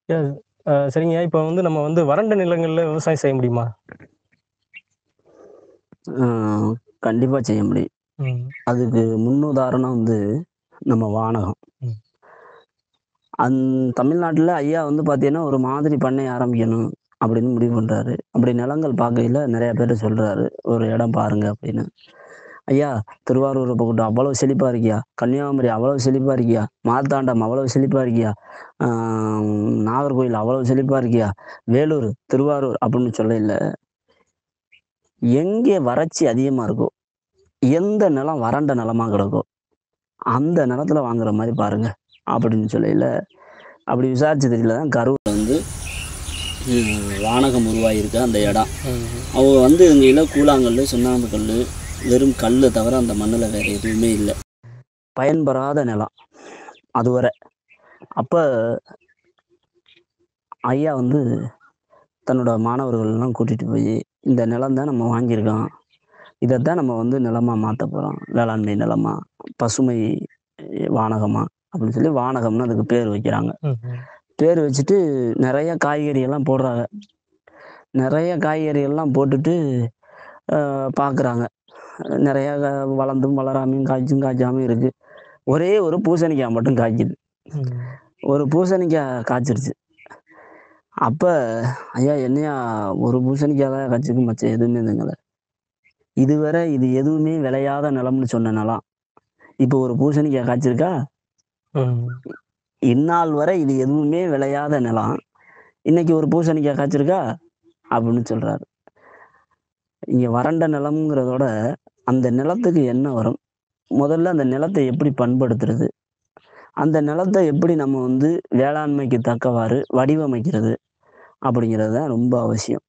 அ சரிங்க. இப்ப வந்து நம்ம வந்து வறண்ட நிலங்கள்ல விவசாயம் செய்ய முடியுமா? ஆ கண்டிப்பா செய்ய முடியும். ம். அதுக்கு முன்னுதாரணம் வந்து நம்ம வானகம். ம். அந் தமிழ்நாட்டுல ஐயா வந்து பார்த்தீங்கன்னா, ஒரு மாதிரி பண்ணை ஆரம்பிக்கணும் அப்படின்னு முடிவு பண்றாரு. அப்படி நிலங்கள் பார்க்கையில நெறைய பேர்ட்ட சொல்றாரு. ஒரு இடம் பாருங்க அப்படின்னு. ஐயா திருவாரூர் பக்கட்டு அவ்வளவு செழிப்பா இருக்கியா? கன்னியாகுமரி அவ்வளவு செழிப்பா இருக்கியா? மார்த்தாண்டம் அவ்வளவு செழிப்பா இருக்கியா? ஆ நாகர்கோயில் அவ்வளவு செழிப்பா இருக்கியா? வேலூர், திருவாரூர் அப்படின்னு சொல்லையில, எங்கே வறட்சி அதிகமா இருக்கோ, எந்த நிலம் வறண்ட நிலமா கிடக்கோ, அந்த நிலத்துல வாங்குற மாரி பாருங்க. அப்படின்னு சொல்லையில, அப்படி விசாரிச்ச தெரியல தான் கரூர்ல வந்து ம் வானகம் உருவாகியிருக்கு அந்த இடம். ம். அவங்க வந்து இங்கேயில கூழாங்கல்லு, சுண்ணாம்பு கல்லு, வெறும் கல்லு தவிர அந்த மண்ணுல வேற எதுவுமே இல்ல. பயன்பெறாத நிலம். அதுவரை. அப்ப ஐயா வந்து தன்னோட மாணவர்கள்லாம் கூட்டிட்டு போயி, இந்த நிலம் தான் நம்ம வாங்கியிருக்கோம். இதத்தான் நம்ம வந்து நிலமா மாத்தப் போறோம். வேளாண்மை நிலமா, பசுமை வானகமா அப்படின்னு சொல்லி வானகம்னு அதுக்கு பேர் வைக்கிறாங்க. ம்ஹ்ம். பேர் வச்சுட்டு நெறைய காய்கறி எல்லாம் போடுறாங்க. நெறைய காய்கறி எல்லாம் போட்டுட்டு அ பார்க்குறாங்க. நெறைய க வளர்ந்தும் வளராமையும், காய்ச்சும் காய்ச்சாமயும் இருக்கு. ஒரே ஒரு பூசணிக்காய் மட்டும் காய்க்குது. ம். ஒரு பூசணிக்காய் காய்ச்சிருச்சு. அப்ப ஐயா என்னய்யா ஒரு பூசணிக்காய் தான் காய்ச்சிருக்கு மச்சம் எதுவுமே திங்கல. இதுவரை இது எதுவுமே விளையாத நிலம்னு சொன்ன நிலம். இப்போ ஒரு பூசணிக்காய் காய்ச்சிருக்கா? ம். இந்நாள் வரை இது எதுவுமே விளையாத நிலம். இன்னைக்கு ஒரு பூசணிக்காய் காய்ச்சிருக்கா? அப்படின்னு சொல்றாரு. இங்க வறண்ட நிலம்ங்கிறதோட, அந்த நிலத்துக்கு என்ன வரும்? முதல்ல அந்த நிலத்த எப்படி பண்படுத்துறது? அந்த நிலத்த எப்படி நம்ம வந்து வேளாண்மைக்கு தக்கவாறு வடிவமைக்கிறது? அப்படிங்கிறது தான் ரொம்ப அவசியம்.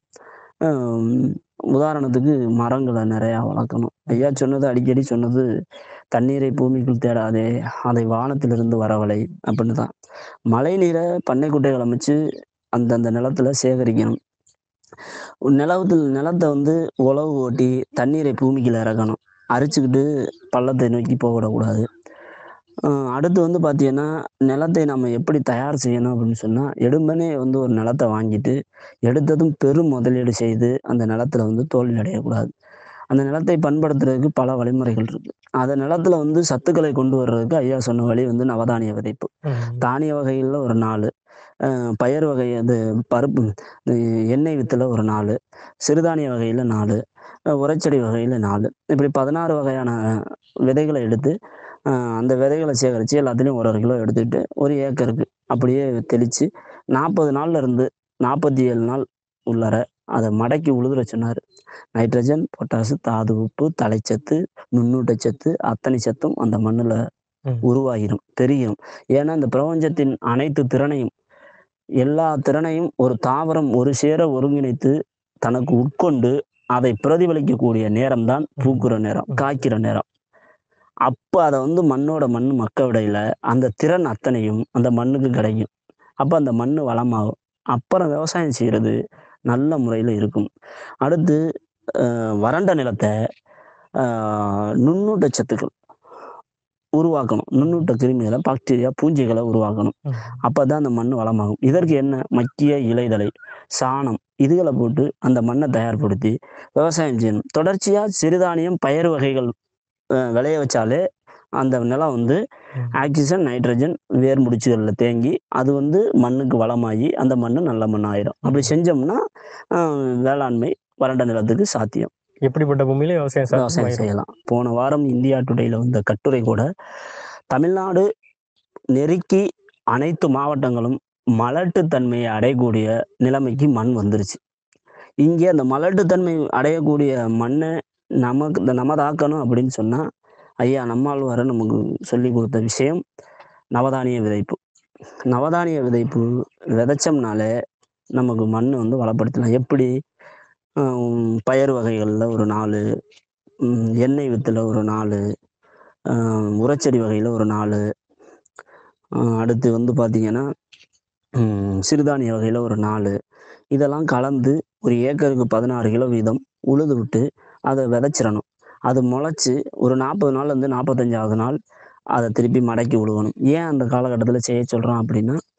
அம் உதாரணத்துக்கு மரங்கள நெறையா வளர்க்கணும். ஐயா சொன்னது அடிக்கடி சொன்னது, "தண்ணீரை பூமிக்குள் தேடாதே, அதை வானத்திலிருந்து வரவழை" அப்படின்னு தான். மழைநீர பண்ணை குட்டைகள் அமைச்சு அந்தந்த நிலத்துல சேகரிக்கணும். நிலத்தில் நிலத்த வந்து உழவு ஓட்டி தண்ணீரை பூமிக்குள்ள இறக்கணும். அரிச்சுக்கிட்டு பள்ளத்தை நோக்கி போக விடக்கூடாது. அ அடுத்து வந்து பார்த்தீங்கன்னா, நிலத்தை நம்ம எப்படி தயார் செய்யணும் அப்படின்னு சொன்னா, எடுமனே வந்து ஒரு நிலத்த வாங்கிட்டு, எடுத்ததும் பெரும் முதலீடு செய்து அந்த நிலத்துல வந்து தோல்வி அடையக்கூடாது. அந்த நிலத்தை பண்படுத்துறதுக்கு பல வழிமுறைகள் இருக்கு. அந்த நிலத்துல வந்து சத்துக்களை கொண்டு வர்றதுக்கு ஐயா சொன்ன வழி வந்து நவதானிய விதைப்பு. ம். தானிய வகைகள்ல ஒரு 4 அ பயறு வகை அது பருப்பு அ எண்ணெய் வித்துல ஒரு 4 சிறுதானிய வகையில 4 அ உரச்செடி வகையில 4 இப்படி 16 வகையான விதைகள எடுத்து, அ அந்த விதைகள சேகரிச்சு எல்லாத்துலயும் ஒரு 1 கிலோ எடுத்துக்கிட்டு, 1 ஏக்கருக்கு அப்படியே தெளிச்சு, 40 நாள்ல இருந்து 47 நாள் உள்ளார அத மடக்கி உழுதுற சொன்னாரு. நைட்ரஜன், பொட்டாசு, தாது உப்பு, தழைச்சத்து, நுண்ணூட்டச்சத்து அத்தனை சத்தும் அந்த மண்ணுல ம். உருவாகிரும், பெருகிரும். ஏன்னா, இந்த பிரபஞ்சத்தின் அனைத்து திறனையும், எல்லா திறனையும் ஒரு தாவரம் ஒரு சேர ஒருங்கிணைத்து தனக்கு உட்கொண்டு, அதை பிரதிபலிக்கக்கூடிய நேரம் தான் ம். பூக்குற நேரம், ம். காய்க்கிற நேரம். அப்ப அத வந்து மண்ணோட மண்ணு மக்க விடையில, அந்த திறன் அத்தனையும் அந்த மண்ணுக்கு கிடைக்கும். அப்ப அந்த மண்ணு வளமாகும். அப்புறம் விவசாயம் செய்றது நல்ல முறையில இருக்கும். அடுத்து அ வறண்ட நிலத்த அ நுண்ணூட்ட சத்துக்கள் உருவாக்கணும். நுண்ணூட்ட கிருமிகள, பாக்டீரியா, பூஞ்சைகள உருவாக்கணும். ம். அப்பதான் அந்த மண்ணு வளமாகும். இதற்கு என்ன? மக்கிய இலைதழை, சாணம் இதுகள போட்டு அந்த மண்ண தயார்படுத்தி விவசாயம் செய்யணும். தொடர்ச்சியா சிறுதானியம், பயறு வகைகள் அ விளைய வச்சாலே, அந்த நிலம் வந்து ம். ஆக்ஸிஜன், நைட்ரஜன் வேர் முடிச்சுகள்ல தேங்கி, அது வந்து மண்ணுக்கு வளமாகி, அந்த மண்ணு நல்ல மண்ணாயிரும். அப்படி ம். செஞ்சோம்னா, அ வேளாண்மை வறண்ட நிலத்துக்கு சாத்தியம். எப்படிப்பட்ட பூமியிலும் விவசாயம் விவசாயம் சாத்தியமாயிரும். செய்யலாம். போன வாரம் இந்தியா டுடேல வந்த கட்டுரை கூட, தமிழ்நாடு நெருக்கி அனைத்து மாவட்டங்களும் மலட்டுத்தன்மையை அடையக்கூடிய நிலைமைக்கு மண் வந்துருச்சு. இங்கே அந்த மலட்டுத்தன்மை அடையக்கூடிய மண்ண நமக்கு நமதாக்கணும் அப்படின்னு சொன்னா, ஐயா நம்மாழ்வார் நமக்கு சொல்லிக் குடுத்த விஷயம் நவதானிய விதைப்பு. நவதானிய விதைப்பு விதைச்சோம்னாலே, நமக்கு மண்ணு வந்து வளப்படுத்தலாம். எப்படி? அ பயறு வகைகள்ல ஒரு 4 ம் எண்ணெய் வித்துல ஒரு 4 அ உரச்செடி வகையில ஒரு 4 அ அடுத்து வந்து பார்த்தீங்கன்னா, ம் சிறுதானிய வகையில ஒரு 4 இதெல்லாம் கலந்து ஒரு ஏக்கருக்கு 16 கிலோ வீதம் உழுது விட்டு, அத விதைச்சிரணும். அது முளைச்சு ஒரு 40 நாள்லேருந்து 45வது நாள் அத திருப்பி மடக்கி உழுவணும். ஏன் அந்த காலகட்டத்தில செய்ய சொல்றோம் அப்படின்னா,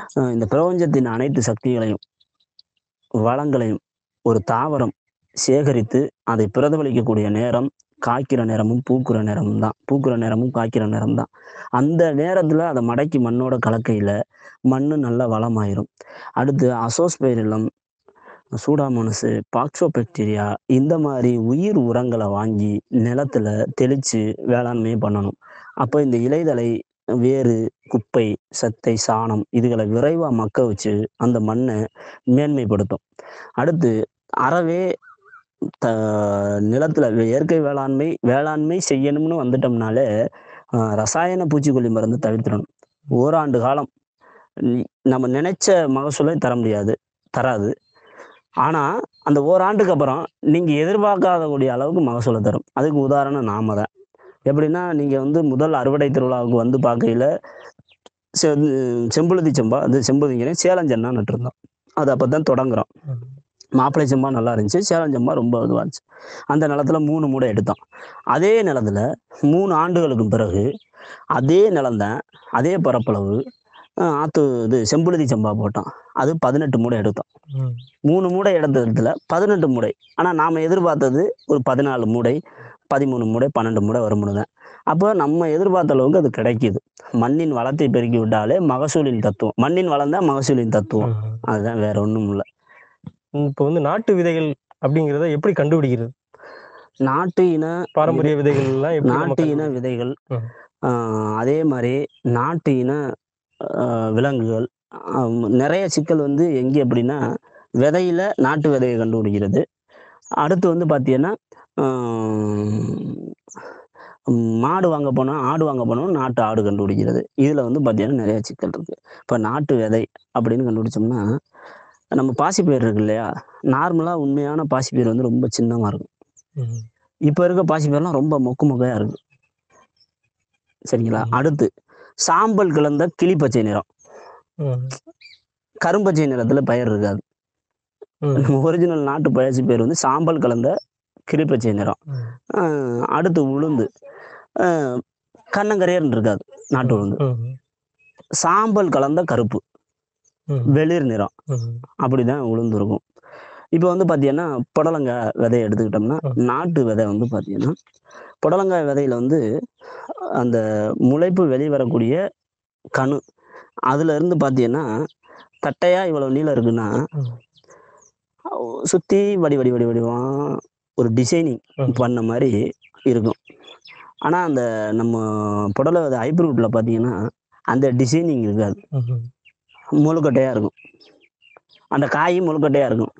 அஹ் இந்த பிரபஞ்சத்தின் அனைத்து சக்திகளையும் வளங்களையும் ஒரு தாவரம் சேகரித்து அதை பிரதிபலிக்கக்கூடிய நேரம் காய்க்கிற நேரமும் பூக்குற நேரமும் தான் பூக்குற நேரமும் காய்க்கிற நேரம் தான் அந்த நேரத்தில் அதை மடக்கி மண்ணோட கலக்கையில் மண் நல்ல வளமாயிரும் அடுத்து அசோஸ்பைரிலம் சூடாமோனஸு பாக்சோபாக்டீரியா இந்த மாதிரி உயிர் உரங்களை வாங்கி நிலத்துல தெளித்து வேளாண்மை பண்ணணும் அப்போ இந்த இலைதலை வேறு குப்பை சத்தை சாணம் இதுகளை விரைவாக மக்க வச்சு அந்த மண்ணை மேன்மைப்படுத்தும் அடுத்து அறவே த நிலத்துல இயற்கை வேளாண்மை வேளாண்மை செய்யணும்னு வந்துட்டோம்னாலே ஆஹ், ரசாயன பூச்சிக்கொல்லி மருந்து தவிர்த்திடணும் ஓராண்டு காலம் நி- நம்ம நினைச்ச மகசூலை தர முடியாது தராது ஆனா அந்த ஓராண்டுக்கு அப்புறம் நீங்க எதிர்பார்க்காதக்கூடிய அளவுக்கு மகசூலை தரும் அதுக்கு உதாரணம் நாம தான் எப்படின்னா நீங்க வந்து முதல் அறுவடை திருவிழாவுக்கு வந்து பார்க்கையில செ செம்புழுதி செம்பா அது செம்புதிங்கிறேன் சேலஞ்சென்னா நட்டுருந்தோம் அது அப்போ தான் தொடங்குறோம் ம். மாப்பிள்ளை செம்பா நல்லா இருந்துச்சு சேலஞ்செம்பா ரொம்ப இதுவாக இருந்துச்சு அந்த நிலத்துல மூணு மூடை எடுத்தோம் அதே நிலத்துல மூணு ஆண்டுகளுக்கு பிறகு அதே நிலம்தான் அதே பரப்பளவு அஹ், ஆத்து இது செம்புழுதி செம்பா போட்டோம் அது பதினெட்டு மூடை எடுத்தோம் ம். மூணு மூடை எடுத்த இடத்துல பதினெட்டு மூடை ஆனால் நாம் எதிர்பார்த்தது ஒரு பதினாலு மூடை பதிமூணு மூடை பன்னெண்டு மூடை வரும்னு தான் அப்போ நம்ம எதிர்பார்த்த அளவுக்கு அது கிடைக்குது மண்ணின் வளத்தை பெருக்கி விட்டாலே மகசூலின் தத்துவம் மண்ணின் வளம் தான் மகசூலின் தத்துவம் ம். அதுதான் வேற ஒன்றும் இல்லை இப்போ வந்து நாட்டு விதைகள் அப்படிங்கிறத எப்படி கண்டுபிடிக்கிறது நாட்டு இன பாரம்பரிய விதைகள் எல்லாம் எப்படி நம்ம நாட்டு இன கண்டுபிடிக்கிறது? விதைகள் ம். ஆஹ் அதே மாதிரி நாட்டு இன ஆஹ் விலங்குகள் ஆஹ் நிறைய சிக்கல் வந்து எங்கே அப்படின்னா விதையில நாட்டு விதையை கண்டுபிடிக்கிறது அடுத்து வந்து பார்த்தீங்கன்னா மாடு வாங்க போனால் ஆடு வாங்க போனோம் நாட்டு ஆடு கண்டுபிடிக்கிறது இதில் வந்து பார்த்தீங்கன்னா நிறைய சிக்கல் இருக்கு இப்போ நாட்டு விதை அப்படின்னு கண்டுபிடிச்சோம்னா நம்ம பாசிப்பயிர் இருக்கு இல்லையா நார்மலாக உண்மையான பாசிப்பயிர் வந்து ரொம்ப சின்னமாக இருக்கும் ம். இப்போ இருக்க பாசிப்பயிரெலாம் ரொம்ப மொக்கு மொக்கையாக இருக்கு சரிங்களா ம். அடுத்து சாம்பல் கலந்த கிளிப்பச்சை நிறம் ம். கரும்பச்சை நிறத்துல பயிர் இருக்காது ம். நம்ம ஒரிஜினல் நாட்டு பயிற்சி பேர் வந்து சாம்பல் கலந்த கிளிப்பச்சை நிறம் ம். ஆஹ் அடுத்து உளுந்து ஆஹ் கண்ணங்கரையர்னு இருக்காது நாட்டு உளுந்து ம். சாம்பல் கலந்த கருப்பு ம். வெளிர் நிறம் ம். அப்படிதான் உளுந்து இருக்கும் இப்போ வந்து பார்த்தீங்கன்னா புடலங்காய் விதையை எடுத்துக்கிட்டோம்னா ம். நாட்டு விதை வந்து பார்த்தீங்கன்னா புடலங்காய் விதையில வந்து அந்த முளைப்பு வெளிவரக்கூடிய கணு அதுல இருந்து பார்த்தீங்கன்னா தட்டையா இவ்வளவு நீளம் இருக்குன்னா ம். சுத்தி வடி வடி வடி வடிவா ஒரு டிசைனிங் ம். பண்ண மாதிரி இருக்கும் ஆனா அந்த நம்ம புடலை விதை ஹைப்ரிட்ல பார்த்தீங்கன்னா அந்த டிசைனிங் இருக்காது ம். முழுக்கட்டையா இருக்கும் அந்த காயும் முழுக்கட்டையா இருக்கும்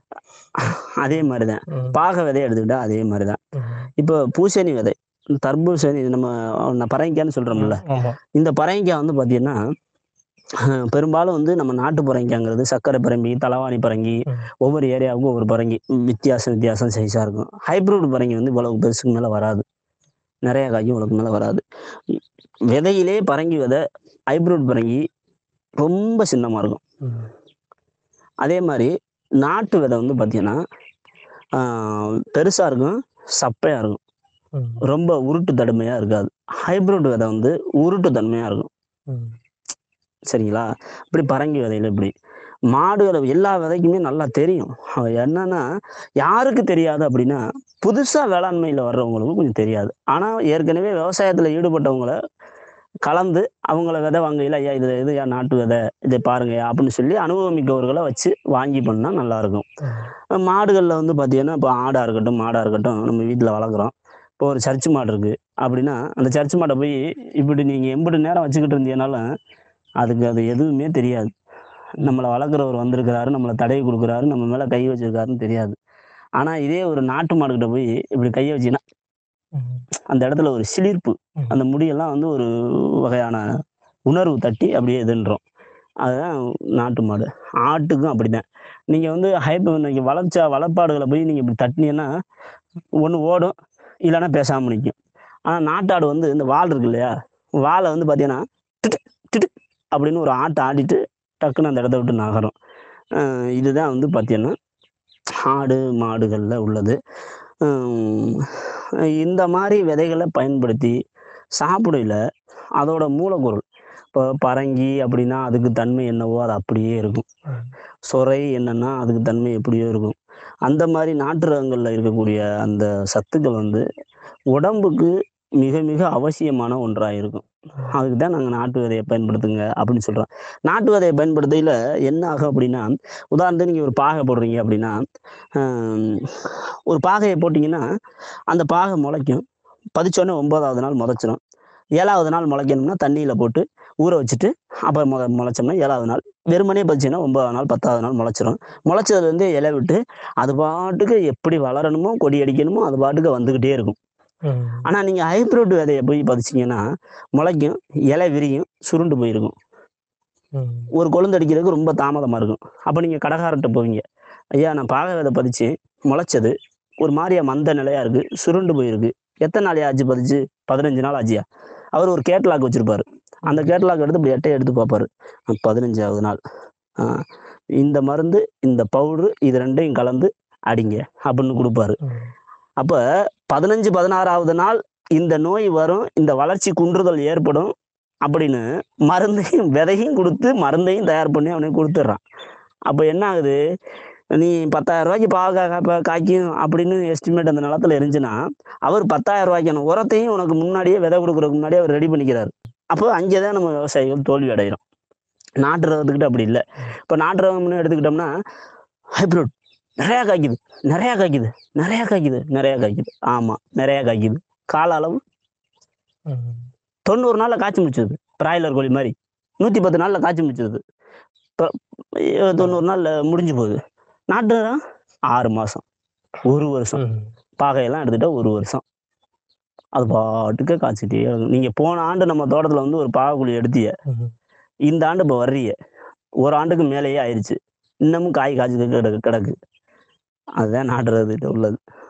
அதே மாதிரி தான் ம். பாக விதையை எடுத்துக்கிட்டா அதே மாதிரி தான் ம். இப்போ பூசணி விதை தர்பூசணி இது நம்ம நான் பரங்கிக்கான்னு சொல்றோம்ல ஆமா இந்த பரங்கிக்காய் வந்து பார்த்தீங்கன்னா அஹ், பெரும்பாலும் வந்து நம்ம நாட்டு பரங்கிக்காங்கிறது சர்க்கரை பரங்கி தலவாணி பரங்கி ம். ஒவ்வொரு ஏரியாவுக்கும் ஒவ்வொரு பரங்கி ம், வித்தியாசம் வித்தியாசம் சைஸாக இருக்கும் ஹைப்ரிட் பரங்கி வந்து இவ்வளவு பெருசுக்கு மேலே வராது நிறைய காய்க்கும் இவ்வளவுக்கு மேலே வராது விதையிலே பரங்கி விதை ஹைப்ரிட் பரங்கி ரொம்ப சின்னமாக இருக்கும் ம். அதே மாதிரி நாட்டு விதை வந்து பார்த்தீங்கன்னா பெருசாக இருக்கும் சப்பையாக இருக்கும் ம். ரொம்ப உருட்டு தன்மையாக இருக்காது ஹைப்ரிட் விதை வந்து உருட்டு தன்மையாக இருக்கும் ம். சரிங்களா இப்படி பரங்கி விதையில இப்படி மாடுகளை எல்லா விதைக்குமே நல்லா தெரியும் அவ என்னன்னா யாருக்கு தெரியாது அப்படின்னா புதுசா வேளாண்மையில வர்றவங்களுக்கு கொஞ்சம் தெரியாது ஆனா ஏற்கனவே விவசாயத்துல ஈடுபட்டவங்கள கலந்து அவங்கள விதை வாங்கையில ஐயா இது இது ஐயா நாட்டு விதை இதை பாருங்கய்யா அப்படின்னு சொல்லி அனுபவமிக்கவர்களை வச்சு வாங்கி பண்ணா நல்லா இருக்கும் ம். மாடுகளில் வந்து பார்த்தீங்கன்னா இப்போ ஆடாக இருக்கட்டும் மாடாக இருக்கட்டும் நம்ம வீட்டில் வளர்க்குறோம் இப்போ ஒரு சர்ச் மாடு இருக்குது அப்படின்னா அந்த சர்ச் மாடை போய் இப்படி நீங்கள் எம்பிட்டு நேரம் வச்சுக்கிட்டு இருந்தீங்கனாலும் அதுக்கு அது எதுவுமே தெரியாது நம்மளை வளர்க்குறவர் வந்திருக்கிறாரு நம்மளை தடவி கொடுக்குறாரு நம்ம மேலே கை வச்சிருக்காருன்னு தெரியாது ஆனால் இதே ஒரு நாட்டு மாடுகிட்ட போய் இப்படி கையை வச்சீங்கன்னா ம். அந்த இடத்துல ஒரு சிலிர்ப்பு ம். அந்த முடியெல்லாம் வந்து ஒரு வகையான உணர்வு தட்டி அப்படியே இதுன்றோம் அதுதான் நாட்டு மாடு ஆட்டுக்கும் அப்படிதான் நீங்கள் வந்து ஹைப் நீங்கள் வளர்ச்சா வளர்ப்பாடுகளை போய் நீங்கள் இப்படி தட்டினீங்கன்னா ஒன்று ஓடும் இல்லைன்னா பேசாமல் நிற்கும் ஆனால் நாட்டாடு வந்து இந்த வால் இருக்கு இல்லையா வாலை வந்து பார்த்தீங்கன்னா டிட்டு டிட்டு அப்படின்னு ஒரு ஆட்டை ஆடிட்டு டக்குன்னு அந்த இடத்த விட்டு நகரும் அஹ் இதுதான் வந்து பார்த்தீங்கன்னா ஆடு மாடுகளில் உள்ளது ஹம், இந்த மாதிரி விதைகளை பயன்படுத்தி சாப்பிடையில அதோட மூலப்பொருள் இப்போ பரங்கி அப்படின்னா அதுக்கு தன்மை என்னவோ அது அப்படியே இருக்கும் ம். சொரை என்னன்னா அதுக்கு தன்மை எப்படியோ இருக்கும் அந்த மாதிரி நாட்டு ரகங்களில் இருக்கக்கூடிய அந்த சத்துக்கள் வந்து உடம்புக்கு மிக மிக அவசியமான ஒன்றாக இருக்கும் அதுக்கு தான் நாங்கள் நாட்டு விதையை பயன்படுத்துங்க அப்படின்னு சொல்கிறோம் நாட்டு விதையை பயன்படுத்தையில் என்ன ஆகும் அப்படின்னா உதாரணத்துக்கு நீங்கள் ஒரு பாகை போடுறீங்க அப்படின்னா ஆம், ஒரு பாகையை போட்டிங்கன்னா அந்த பாகை முளைக்கும் பதிச்சோன்னே ஒன்பதாவது நாள் முளைச்சிரும் ஏழாவது நாள் முளைக்கணும்னா தண்ணியில் போட்டு ஊற வச்சுட்டு அப்புறம் முத முளைச்சோம்னா ஏழாவது நாள் வெறுமனே பதிச்சுன்னா ஒன்பதாவது நாள் பத்தாவது நாள் முளைச்சிரும் முளைச்சதுலேருந்து இலை விட்டு அது பாட்டுக்கு எப்படி வளரணுமோ கொடி அடிக்கணுமோ அது பாட்டுக்கு வந்துக்கிட்டே இருக்கும் ம். ஆனால் நீங்கள் ஹைப்ரிட் விதையை போய் பதிச்சிங்கன்னா முளைக்கும் இலை விரியும் சுருண்டு போயிருக்கும் ம். ஒரு கொழுந்து அடிக்கிறதுக்கு ரொம்ப தாமதமாக இருக்கும் அப்போ நீங்கள் கடைக்காரர்கிட்ட போவீங்க ஐயா நான் பாக விதை பதிச்சு முளைச்சது ஒரு மாதிரியா மந்த நிலையா இருக்கு சுருண்டு போயிருக்கு எத்தனை நாள் ஆச்சு பதிச்சு பதினஞ்சு நாள் ஆச்சியா அவர் ஒரு கேட்லாக் வச்சிருப்பாரு அந்த கேட்லாக் எடுத்து இப்படி எட்டை எடுத்து பார்ப்பாரு அஹ் பதினஞ்சாவது நாள் ஆஹ் இந்த மருந்து இந்த பவுடரு இது ரெண்டையும் கலந்து அடிங்க அப்படின்னு கொடுப்பாரு ம். அப்ப பதினஞ்சு பதினாறாவது நாள் இந்த நோய் வரும் இந்த வளர்ச்சி குன்றுதல் ஏற்படும் அப்படின்னு மருந்தையும் விதையும் கொடுத்து மருந்தையும் தயார் பண்ணி அவனுக்கு கொடுத்துட்றான் அப்போ என்ன ஆகுது நீ பத்தாயிரம் ரூபாய்க்கு பாவக்காய் காப்ப- காய்க்கும் அப்படின்னு எஸ்டிமேட் அந்த நிலத்துல இருந்துச்சுன்னா அவர் பத்தாயிரம் ரூபாய்க்கான உரத்தையும் உனக்கு முன்னாடியே விதை கொடுக்குறதுக்கு முன்னாடியே அவர் ரெடி பண்ணிக்கிறாரு அப்போ அங்கே தான் நம்ம விவசாயிகள் தோல்வி அடைகிறோம் நாட்டு ரகத்துக்கிட்ட அப்படி இல்லை இப்போ நாட்டு ரகம்னு எடுத்துக்கிட்டோம்னா ஹைப்ரிட் நிறையா காய்க்குது நிறையா காய்க்குது நிறையா காய்க்குது நிறையா காய்க்குது ஆமாம் நிறையா காய்க்குது கால அளவு ம். தொண்ணூறு நாளில் காய்ச்சி முடிச்சது பிராய்லர் கோழி மாதிரி நூற்றி பத்து நாளில் காய்ச்சி முடிச்சது இப்போ தொண்ணூறு நாளில் முடிஞ்சு போகுது நாட்டு ரகம் ஆறு மாதம் ஒரு வருஷம் ம். பாகையெல்லாம் எடுத்துட்டா ஒரு வருஷம் அது பாட்டுக்கு காய்ச்சிட்டே இருக்கும் நீங்கள் போன ஆண்டு நம்ம தோட்டத்தில் வந்து ஒரு பாகக்குழி எடுத்தீங்க ம். இந்த ஆண்டு இப்போ வர்றீங்க ஒரு ஆண்டுக்கு மேலேயே ஆயிடுச்சு இன்னமும் காய் காய்ச்சி கிடக்கு கிடக்கு அதுதான் நாட்டு ரகத்துக்கிட்ட உள்ளது